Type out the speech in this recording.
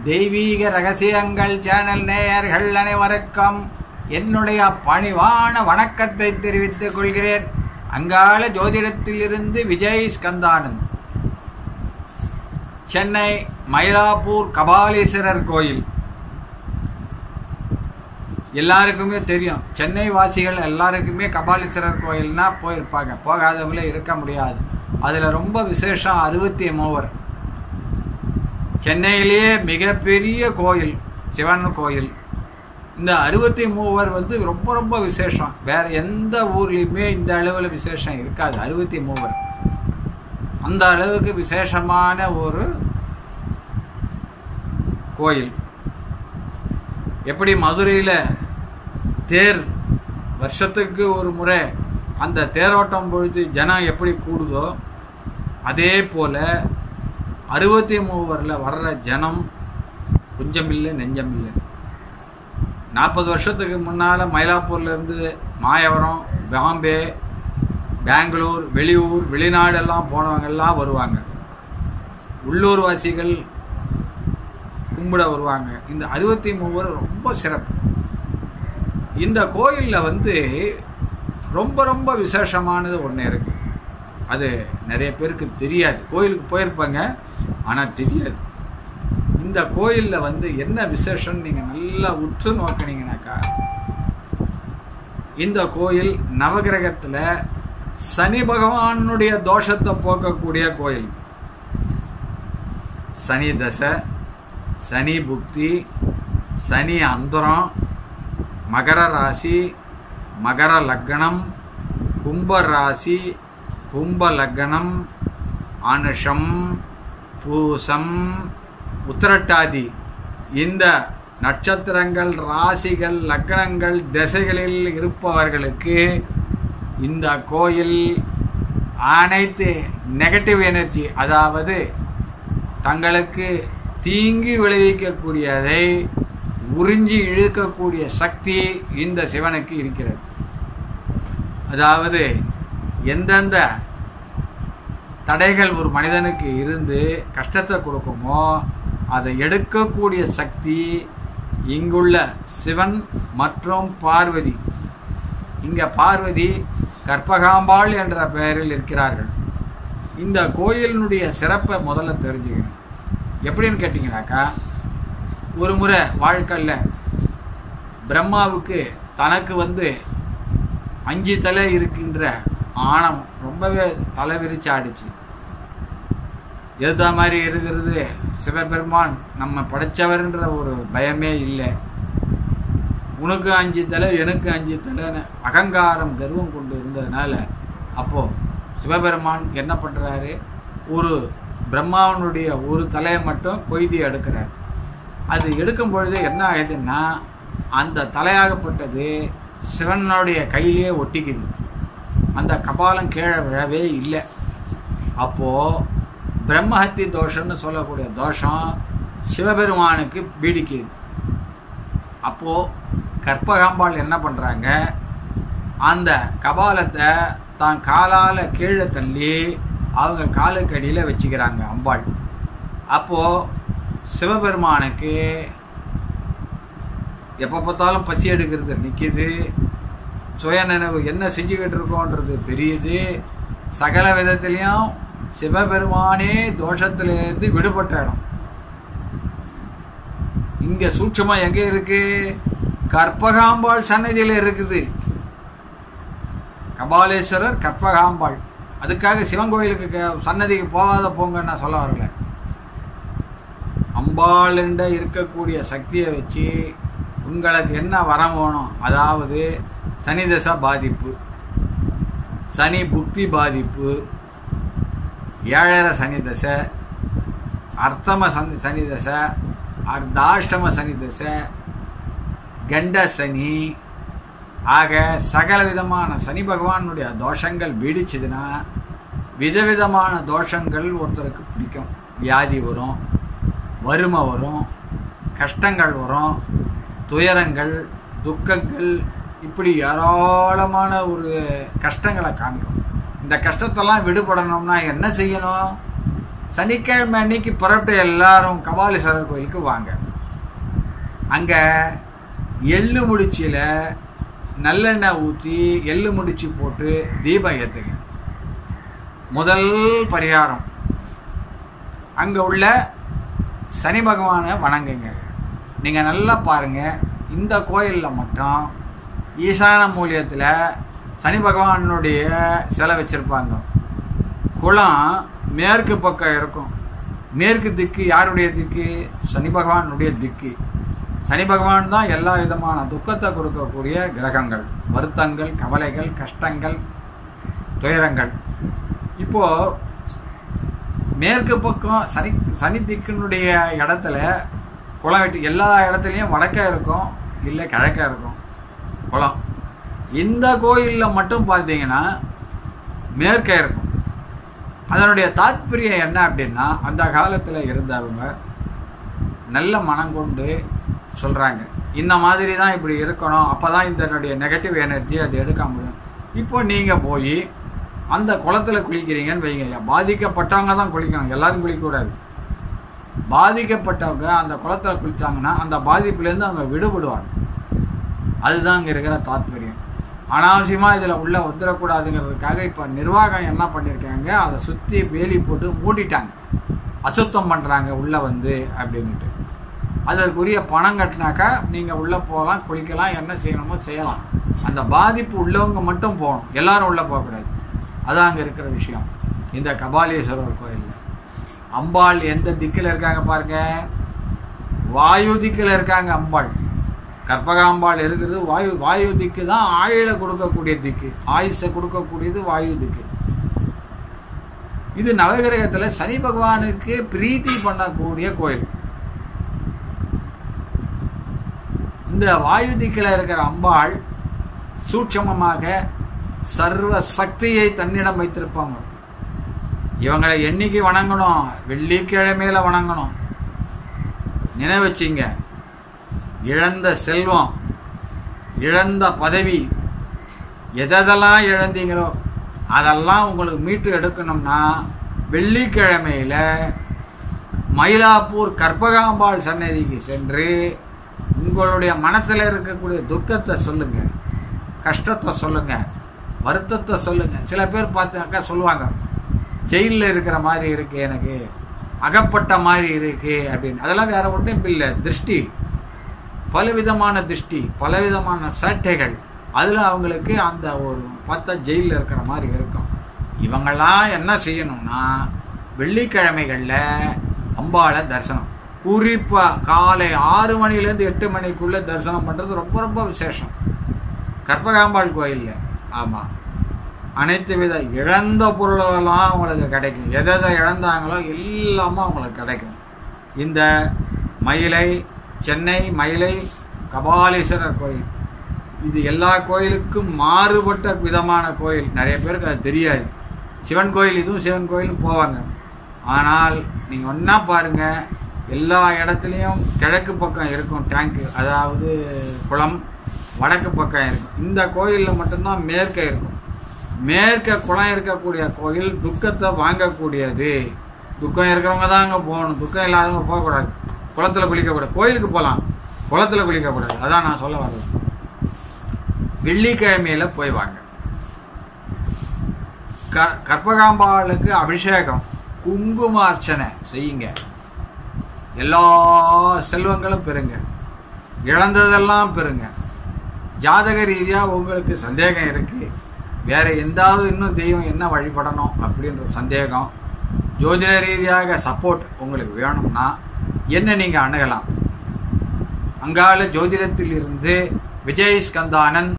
தெய்வீக ரகசியங்கள் சேனல் நேயர்கள் அனைவருக்கும் என்னுடைய பணிவான வணக்கத்தை தெரிவித்துக் கொள்கிறேன் அங்காள ஜோதிடத்திலிருந்து விஜய் ஸ்கந்தானந்த் சென்னை மயிலாப்பூர் கபாலீஸ்வரர் கோயில் எல்லாருக்குமே தெரியும் சென்னை வாசிகள் எல்லாருக்குமே கபாலீஸ்வரர் கோயில்னா போயிருப்பாங்க போகாதவங்களே இருக்க முடியாது அதுல ரொம்ப விசேஷம் அறுபத்தி மூவர் சென்னையிலேயே மிகப்பெரிய கோயில் சிவன் கோயில் இந்த அறுபத்தி மூவர் வந்து ரொம்ப ரொம்ப விசேஷம் வேற எந்த ஊர்லயுமே இந்த அளவுல விசேஷம் இருக்காது அறுபத்தி மூவர் அந்த அளவுக்கு விசேஷமான ஒரு கோயில் எப்படி மதுரையில தேர் வருஷத்துக்கு ஒரு முறை அந்த தேரோட்டம் பொழுது ஜனம் எப்படி கூடுதோ அதே போல அறுபத்தி மூவரில் வர்ற ஜனம் கொஞ்சமில்லை நெஞ்சமில்லை நாற்பது வருஷத்துக்கு முன்னால் மயிலாப்பூர்லேருந்து மாயவரம் பாம்பே பெங்களூர் வெளியூர் வெளிநாடெல்லாம் போனவங்க எல்லாம் வருவாங்க உள்ளூர் வாசிகள் கும்பிட வருவாங்க இந்த அறுபத்தி மூவர் ரொம்ப சிறப்பு இந்த கோயிலில் வந்து ரொம்ப ரொம்ப விசேஷமானது ஒன்று இருக்கு அது நிறைய பேருக்கு தெரியாது கோயிலுக்கு போயிருப்பாங்க ஆனால் தெரியாது இந்த கோயிலில் வந்து என்ன விசேஷம் நீங்கள் நல்லா உற்று நோக்கினீங்கனாக்கா இந்த கோயில் நவகிரகத்தில் சனி பகவானுடைய தோஷத்தை போக்கக்கூடிய கோயில் சனி தசை சனி புக்தி சனி அந்தரம் மகர ராசி மகர லக்னம் கும்ப ராசி கும்ப லக்னம் அனுஷம் பூசம் உத்திரட்டாதி இந்த நட்சத்திரங்கள் ராசிகள் லக்னங்கள் திசைகளில் இருப்பவர்களுக்கு இந்த கோயில் அனைத்து நெகட்டிவ் எனர்ஜி அதாவது தங்களுக்கு தீங்கு விளைவிக்கக்கூடியதை உறிஞ்சி இழுக்கக்கூடிய சக்தி இந்த சிவனுக்கு இருக்கிறது அதாவது எந்தெந்த தடைகள் ஒரு மனிதனுக்கு இருந்து கஷ்டத்தை கொடுக்குமோ அதை எடுக்கக்கூடிய சக்தி இங்குள்ள சிவன் மற்றும் பார்வதி இங்க பார்வதி கற்பகாம்பாள் என்ற பெயரில் இருக்கிறார்கள் இந்த கோயிலினுடைய சிறப்பை முதல்ல தெரிஞ்சுக்கணும் எப்படின்னு கேட்டிங்கனாக்கா ஒரு முறை வாழ்க்கையில் பிரம்மாவுக்கு தனக்கு வந்து அஞ்சு தலை இருக்கின்ற ஆணம் ரொம்பவே தலை விரிச்சு ஆடிச்சு எதுதா மாதிரி இருக்கிறது சிவபெருமான் நம்ம படைச்சவர்ன்ற ஒரு பயமே இல்லை உனக்கு அஞ்சு தலை எனக்கு அஞ்சு தலைன்னு அகங்காரம் கர்வம் கொண்டு இருந்ததுனால அப்போ சிவபெருமான் என்ன பண்றாரு ஒரு பிரம்மாவனுடைய ஒரு தலையை மட்டும் கொய்தி எடுக்கிறார் அது எடுக்கும் பொழுது என்ன ஆகுதுன்னா அந்த தலையாகப்பட்டது சிவனுடைய கையிலேயே ஒட்டிக்குது அந்த கபாலம் கீழே விழவே இல்லை அப்போ பிரம்மஹத்தி தோஷம்னு சொல்லக்கூடிய தோஷம் சிவபெருமானுக்கு பீடிக்குது அப்போ கற்பகாம்பாள் என்ன பண்றாங்க அந்த கபாலத்தை தான் காலால கீழே தள்ளி அவங்க காலுக்கு அடியில் வச்சுக்கிறாங்க அம்பாள் அப்போ சிவபெருமானுக்கு எப்போ பார்த்தாலும் பசி எடுக்கிறது நிற்கிது சுயநினைவு என்ன செஞ்சுக்கிட்டு இருக்கோன்றது தெரியுது சகல விதத்திலையும் சிவபெருமானே தோஷத்திலிருந்து விடுபட்ட இடம் இங்க சூட்சமா எங்க இருக்கு கற்பகாம்பாள் சன்னதியில இருக்குது கபாலேஸ்வரர் கற்பகாம்பாள் அதுக்காக சிவன் கோயிலுக்கு சன்னதிக்கு போகாத போங்கன்னு நான் சொல்ல வரல அம்பாளுண்ட இருக்கக்கூடிய சக்தியை வச்சு உங்களுக்கு என்ன வரம் வேணும் அதாவது சனி தசை பாதிப்பு சனி புக்தி பாதிப்பு ஏழரை சனி தசை அர்த்தம சனி சனி தசை அர்த்தாஷ்டம சனி தசை கண்ட சனி ஆக சகல விதமான சனி பகவானுடைய தோஷங்கள் பீடிச்சதுன்னா விதவிதமான தோஷங்கள் ஒருத்தருக்கு பிடிக்கும் வியாதி வரும் வறுமை வரும் கஷ்டங்கள் வரும் துயரங்கள் துக்கங்கள் இப்படி ஏராளமான ஒரு கஷ்டங்களை காமிக்கும் இந்த கஷ்டத்தெல்லாம் விடுபடணும்னா என்ன செய்யணும் சனிக்கிழமை அன்னைக்கு புறப்பட்டு எல்லாரும் கபாலீஸ்வரர் கோயிலுக்கு வாங்க அங்க எள்ளு முடிச்சில நல்லெண்ணெய் ஊற்றி எள்ளு முடிச்சு போட்டு தீபம் ஏற்றுங்க முதல் பரிகாரம் அங்க உள்ள சனி பகவானை வணங்குங்க நீங்க நல்லா பாருங்க இந்த கோயில்ல மட்டும் ஈசான மூலியத்துல சனி பகவானுடைய சிலை வச்சிருப்பாங்க குளம் மேற்கு பக்கம் இருக்கும் மேற்கு திக்கு யாருடைய திக்கு சனி பகவானுடைய திக்கு சனி பகவான் தான் எல்லா விதமான துக்கத்தை கொடுக்கக்கூடிய கிரகங்கள் வருத்தங்கள் கவலைகள் கஷ்டங்கள் துயரங்கள் இப்போ மேற்கு பக்கம் சனி சனி திக்கினுடைய இடத்துல குளம் வெட்டி எல்லா இடத்துலையும் வடக்க இருக்கும் இல்லை கிழக்க இருக்கும் குளம் இந்த கோயிலில் மட்டும் பார்த்தீங்கன்னா மேற்கே இருக்கும் அதனுடைய தாத்பரியம் என்ன அப்படின்னா அந்த காலத்தில் இருந்தவங்க நல்ல மனம் கொண்டு சொல்கிறாங்க இந்த மாதிரி தான் இப்படி இருக்கணும் அப்போ தான் இதனுடைய நெகட்டிவ் எனர்ஜி அது எடுக்க முடியும் இப்போ நீங்கள் போய் அந்த குளத்துல குளிக்கிறீங்கன்னு வைங்க பாதிக்கப்பட்டவங்க தான் குளிக்கணும் எல்லாரும் குளிக்கக்கூடாது பாதிக்கப்பட்டவங்க அந்த குளத்துல குளிச்சாங்கன்னா அந்த பாதிப்புலேருந்து அவங்க விடுபடுவாங்க அதுதான் இங்கே இருக்கிற தாத்பரியம் அனாவசியமாக இதில் உள்ள வந்துடக்கூடாதுங்கிறதுக்காக இப்போ நிர்வாகம் என்ன பண்ணியிருக்காங்க அதை சுற்றி வேலி போட்டு மூடிட்டாங்க அசுத்தம் பண்ணுறாங்க உள்ளே வந்து அப்படின்ட்டு அதற்குரிய பணம் கட்டினாக்கா நீங்கள் உள்ளே போகலாம் குளிக்கலாம் என்ன செய்யணுமோ செய்யலாம் அந்த பாதிப்பு உள்ளவங்க மட்டும் போகணும் எல்லாரும் உள்ளே போகக்கூடாது அதான் அங்கே இருக்கிற விஷயம் இந்த கபாலீஸ்வரர் கோயிலில் அம்பாள் எந்த திக்கில் இருக்காங்க பாருங்க வாயு திக்கில் இருக்காங்க அம்பாள் கற்பகாம்பாள் இருக்கிறது வாயு வாயு திக்கு தான் ஆயுள கொடுக்கக்கூடிய திக்கு ஆயுஷை கொடுக்கக்கூடியது வாயு திக்கு இது நவகிரகத்துல சனி பகவானுக்கு பிரீத்தி பண்ணக்கூடிய கோயில் இந்த வாயு திக்கில் இருக்கிற அம்பாள் சூட்சமமாக சர்வ சக்தியை தன்னிடம் வைத்திருப்பாங்க இவங்களை என்னைக்கு வணங்கணும் வெள்ளிக்கிழமையில வணங்கணும் நினைவச்சிங்க இழந்த செல்வம் இழந்த பதவி எதெல்லாம் இழந்தீங்களோ அதெல்லாம் உங்களுக்கு மீட்டு எடுக்கணும்னா வெள்ளிக்கிழமையில மயிலாப்பூர் கற்பகாம்பாள் சன்னதிக்கு சென்று உங்களுடைய மனசுல இருக்கக்கூடிய துக்கத்தை சொல்லுங்க கஷ்டத்தை சொல்லுங்க வருத்தத்தை சொல்லுங்க சில பேர் பார்த்தாக்கா சொல்லுவாங்க ஜெயிலில் இருக்கிற மாதிரி இருக்கு எனக்கு அகப்பட்ட மாதிரி இருக்கு அப்படின்னு அதெல்லாம் வேற ஒன்றும் இல்லை திருஷ்டி பலவிதமான திருஷ்டி பலவிதமான சேட்டைகள் அதில் அவங்களுக்கு அந்த ஒரு பத்த ஜெயிலில் இருக்கிற மாதிரி இருக்கும் இவங்கெல்லாம் என்ன செய்யணும்னா வெள்ளிக்கிழமைகளில் அம்பாளை தரிசனம் குறிப்பாக காலை ஆறு மணிலேருந்து எட்டு மணிக்குள்ளே தரிசனம் பண்ணுறது ரொம்ப ரொம்ப விசேஷம் கற்பகாம்பாள் கோயிலில் ஆமாம் அனைத்து வித இழந்த பொருளெல்லாம் அவங்களுக்கு கிடைக்கும் எதை எதை இழந்தாங்களோ எல்லாமே அவங்களுக்கு கிடைக்கும் இந்த மயிலை சென்னை மயிலை கபாலீஸ்வரர் கோயில் இது எல்லா கோயிலுக்கும் மாறுபட்ட விதமான கோயில் நிறைய பேருக்கு அது தெரியாது சிவன் கோயில் இதுவும் சிவன் கோயிலும் போவாங்க ஆனால் நீங்கள் ஒன்றா பாருங்கள் எல்லா இடத்துலையும் கிழக்கு பக்கம் இருக்கும் டேங்க்கு அதாவது குளம் வடக்கு பக்கம் இருக்கும் இந்த கோயிலில் மட்டும்தான் மேற்கே இருக்கும் மேற்க குளம் இருக்கக்கூடிய கோயில் துக்கத்தை வாங்கக்கூடியது துக்கம் இருக்கிறவங்க தான் அங்கே போகணும் துக்கம் இல்லாதவங்க போகக்கூடாது குளத்தில் குளிக்கக்கூடாது கோயிலுக்கு போகலாம் குளத்தில் குளிக்கக்கூடாது அதான் நான் சொல்ல வர்றது வெள்ளிக்கிழமையில போய் வாங்க க- கற்பகாம்பாளுக்கு அபிஷேகம் குங்குமார்ச்சனை செய்யுங்க எல்லா செல்வங்களும் பெறுங்க இழந்ததெல்லாம் பெறுங்க ஜாதக ரீதியா உங்களுக்கு சந்தேகம் இருக்கு வேற எந்தாவது இன்னும் தெய்வம் என்ன வழிபடணும் அப்படின்ற சந்தேகம் ஜோதிட ரீதியாக சப்போர்ட் உங்களுக்கு வேணும்னா என்ன நீங்க அணுகலாம் அங்கால ஜோதிடத்தில் இருந்து விஜய் ஸ்கந்தானந்த்